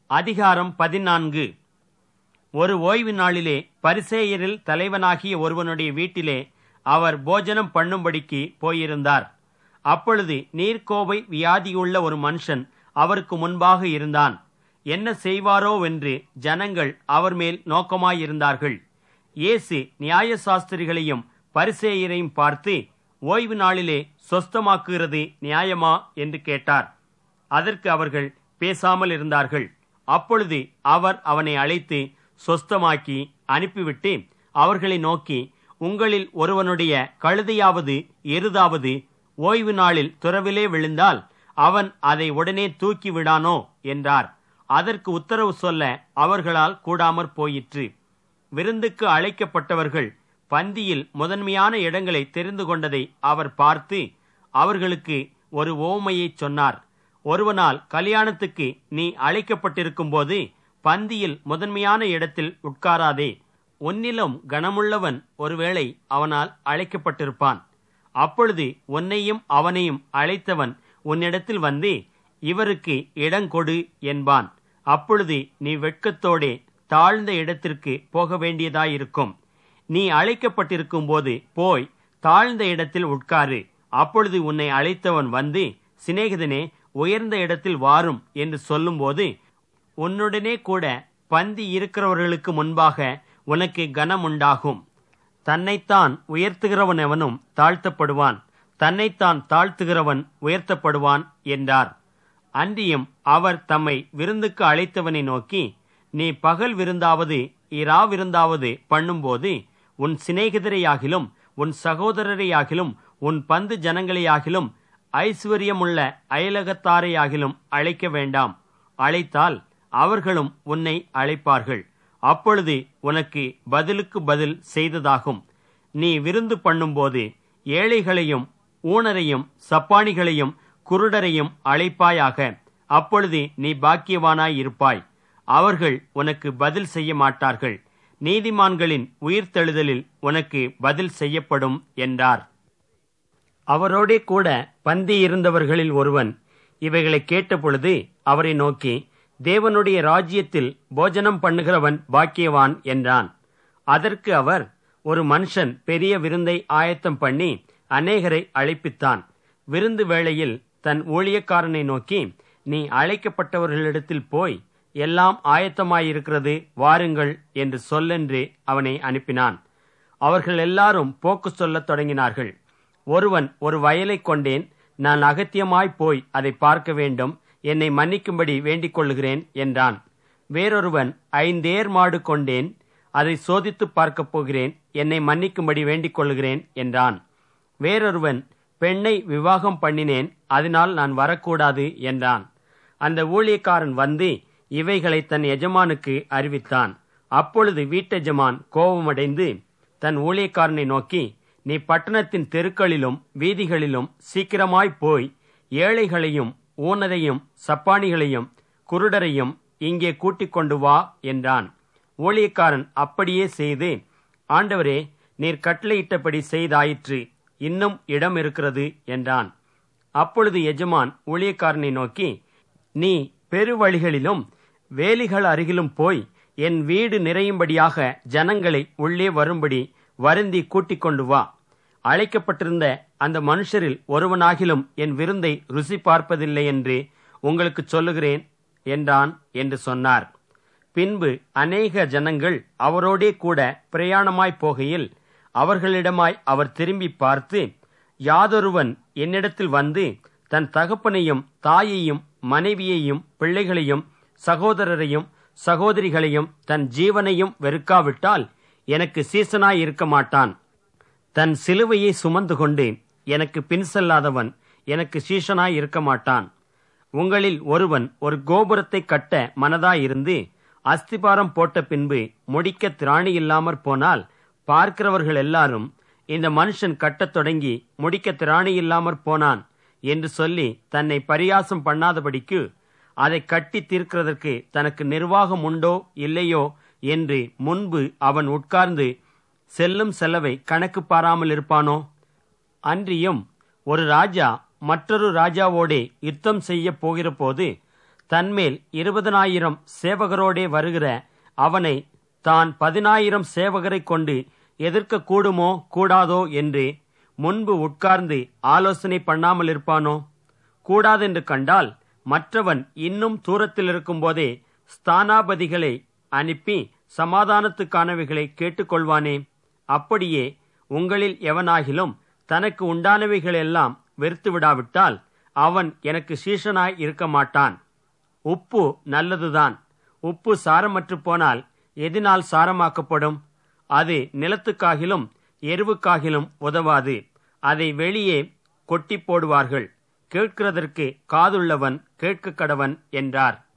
அதிகாரம் பதினான்கு ஒரு ஓய்வு நாளிலே பரிசேயரில் தலைவனாகிய ஒருவனுடைய வீட்டிலே அவர் போஜனம் பண்ணும்படிக்கு போயிருந்தார் அப்பொழுது நீர்க்கோவை வியாதியுள்ள ஒரு மனுஷன் அவருக்கு முன்பாக இருந்தான் என்ன செய்வாரோவென்று ஜனங்கள் அவர் மேல் நோக்கமாயிருந்தார்கள் இயேசு நியாயசாஸ்திரிகளையும் பரிசேயரையும் பார்த்து ஓய்வு நாளிலே சொஸ்தமாக்குகிறது நியாயமா என்று கேட்டார் அதற்கு அவர்கள் பேசாமல் இருந்தார்கள் அப்பொழுது அவர் அவனை அழைத்து சொஸ்தமாக்கி அனுப்பிவிட்டு அவர்களை நோக்கி உங்களில் ஒருவனுடைய கழுதையாவது எருதாவது ஓய்வு நாளில் துறவிலே விழுந்தால் அவன் அதை உடனே தூக்கி விடானோ என்றார் அதற்கு உத்தரவு சொல்ல அவர்களால் கூடாமற் போயிற்று விருந்துக்கு அழைக்கப்பட்டவர்கள் பந்தியில் முதன்மையான இடங்களை தெரிந்து கொண்டதை அவர் பார்த்து அவர்களுக்கு ஒரு ஓமையைச் சொன்னார் ஒருவனால் கல்யாணத்துக்கு நீ அழைக்கப்பட்டிருக்கும் போது பந்தியில் முதன்மையான இடத்தில் உட்காராதே உன்னிலும் கனமுள்ளவன் ஒருவேளை அவனால் அழைக்கப்பட்டிருப்பான் அப்பொழுது உன்னையும் அவனையும் அழைத்தவன் உன்னிடத்தில் வந்து இவருக்கு இடங்கொடு என்பான் அப்பொழுது நீ வெட்கத்தோடே தாழ்ந்த இடத்திற்கு போக வேண்டியதாயிருக்கும் நீ அழைக்கப்பட்டிருக்கும் போது போய் தாழ்ந்த இடத்தில் உட்காரு அப்பொழுது உன்னை அழைத்தவன் வந்து சிநேகிதனே உயர்ந்த இடத்தில் வாரும் என்று சொல்லும்போது உன்னுடனே கூட பந்தி இருக்கிறவர்களுக்கு முன்பாக உனக்கு கனம் உண்டாகும் தன்னைத்தான் உயர்த்துகிறவன் எவனும் தாழ்த்தப்படுவான் தன்னைத்தான் தாழ்த்துகிறவன் உயர்த்தப்படுவான் என்றார் அன்றியும் அவர் தம்மை விருந்துக்கு அழைத்தவனை நோக்கி நீ பகல் விருந்தாவது இரா விருந்தாவது பண்ணும்போது உன் சிநேகிதரையாகிலும் உன் சகோதரரையாகிலும் உன் பந்து ஜனங்களையாகிலும் ஐஸ்வர்யமுள்ள அயலகத்தாரையாகிலும் அழைக்க வேண்டாம் அழைத்தால் அவர்களும் உன்னை அழைப்பார்கள் அப்பொழுது உனக்கு பதிலுக்கு பதில் செய்ததாகும் நீ விருந்து பண்ணும்போது ஏழைகளையும் ஊனரையும் சப்பானிகளையும் குருடரையும் அழைப்பாயாக அப்பொழுது நீ பாக்கியவானாய் இருப்பாய் அவர்கள் உனக்கு பதில் செய்ய மாட்டார்கள் நீதிமான்களின் உயிர்த்தெழுதலில் உனக்கு பதில் செய்யப்படும் என்றார் அவரோடே கூட பந்தி இருந்தவர்களில் ஒருவன் இவைகளை கேட்டபொழுது அவரை நோக்கி தேவனுடைய ராஜ்யத்தில் போஜனம் பண்ணுகிறவன் பாக்கியவான் என்றான் அதற்கு அவர் ஒரு மனுஷன் பெரிய விருந்தை ஆயத்தம் பண்ணி அநேகரை அழைப்பித்தான் விருந்து வேளையில் தன் ஊழியக்காரனை நோக்கி நீ அழைக்கப்பட்டவர்களிடத்தில் போய் எல்லாம் ஆயத்தமாயிருக்கிறது வாருங்கள் என்று சொல்லென்று அவனை அனுப்பினான் அவர்கள் எல்லாரும் போக்கு சொல்லத் தொடங்கினார்கள் ஒருவன் ஒரு வயலை கொண்டேன் நான் அகத்தியமாய் போய் அதை பார்க்க வேண்டும் என்னை மன்னிக்கும்படி வேண்டிக் கொள்ளுகிறேன் என்றான் வேறொருவன் ஐந்தேர் மாடு கொண்டேன் அதை சோதித்து பார்க்கப் போகிறேன் என்னை மன்னிக்கும்படி வேண்டிக் கொள்ளுகிறேன் என்றான் வேறொருவன் பெண்ணை விவாகம் பண்ணினேன் அதனால் நான் வரக்கூடாது என்றான் அந்த ஊழியக்காரன் வந்து இவைகளை தன் எஜமானுக்கு அறிவித்தான் அப்பொழுது வீட்டெஜமான் கோபமடைந்து தன் ஊழியக்காரனை நோக்கி நீ பட்டணத்தின் தெருக்களிலும் வீதிகளிலும் சீக்கிரமாய் போய் ஏழைகளையும் ஊனரையும் சப்பானிகளையும் குருடரையும் இங்கே கூட்டிக் கொண்டு வா என்றான் ஊழியக்காரன் அப்படியே செய்து ஆண்டவரே நீர் கட்டளையிட்டபடி செய்தாயிற்று இன்னும் இடம் இருக்கிறது என்றான் அப்பொழுது எஜமான் ஊழியக்காரனை நோக்கி நீ பெருவழிகளிலும் வேலிகள் அருகிலும் போய் என் வீடு நிறையும்படியாக ஜனங்களை உள்ளே வரும்படி வருந்தி கூட்டிக் கொண்டு வா அழைக்கப்பட்டிருந்த அந்த மனுஷரில் ஒருவனாகிலும் என் விருந்தை ருசி பார்ப்பதில்லை என்று உங்களுக்கு சொல்லுகிறேன் என்றான் என்று சொன்னார் பின்பு அநேக ஜனங்கள் அவரோடே கூட பிரயாணமாய் போகையில் அவர்களிடமாய் அவர் திரும்பி பார்த்து யாதொருவன் என்னிடத்தில் வந்து தன் தகப்பனையும் தாயையும் மனைவியையும் பிள்ளைகளையும் சகோதரரையும் சகோதரிகளையும் தன் ஜீவனையும் வெறுக்காவிட்டால் எனக்கு சீசனாய் இருக்க மாட்டான் தன் சிலுவையை சுமந்து கொண்டு எனக்கு பின் செல்லாதவன் எனக்கு சீஷனாய் இருக்க மாட்டான் உங்களில் ஒருவன் ஒரு கோபுரத்தை கட்ட மனதாயிருந்து அஸ்திபாரம் போட்ட பின்பு முடிக்க திராணி இல்லாமற் போனால் பார்க்கிறவர்கள் எல்லாரும் இந்த மனுஷன் கட்டத் தொடங்கி முடிக்க திராணி இல்லாமற் போனான் என்று சொல்லி தன்னை பரியாசம் பண்ணாதபடிக்கு அதை கட்டி தீர்க்கிறதற்கு தனக்கு நிர்வாகம் உண்டோ இல்லையோ என்று முன்பு அவன் உட்கார்ந்து செல்லும் செலவை கணக்கு பாராமல் இருப்பானோ அன்றியும் ஒரு ராஜா மற்றொரு ராஜாவோடே யுத்தம் செய்ய போகிற போது தன்மேல் இருபதனாயிரம் சேவகரோடே வருகிற அவனை தான் பதினாயிரம் சேவகரைக் கொண்டு எதிர்க்க கூடுமோ கூடாதோ என்று முன்பு உட்கார்ந்து ஆலோசனை பண்ணாமல் இருப்பானோ கூடாதென்று கண்டால் மற்றவன் இன்னும் தூரத்தில் இருக்கும்போதே ஸ்தானாபதிகளை அனுப்பி சமாதானத்துக்கானவைகளை கேட்டுக்கொள்வானே அப்படியே உங்களில் எவனாகிலும் தனக்கு உண்டானவைகளெல்லாம் வெறுத்து விடாவிட்டால் அவன் எனக்கு சீஷனாய் இருக்க மாட்டான் உப்பு நல்லதுதான் உப்பு சாரமற்று போனால் எதினால் சாரமாக்கப்படும் அது நிலத்துக்காகிலும் எருவுக்காகிலும் உதவாது அதை வெளியே கொட்டி போடுவார்கள் கேட்கிறதற்கு காதுள்ளவன் கேட்க கடவன் என்றார்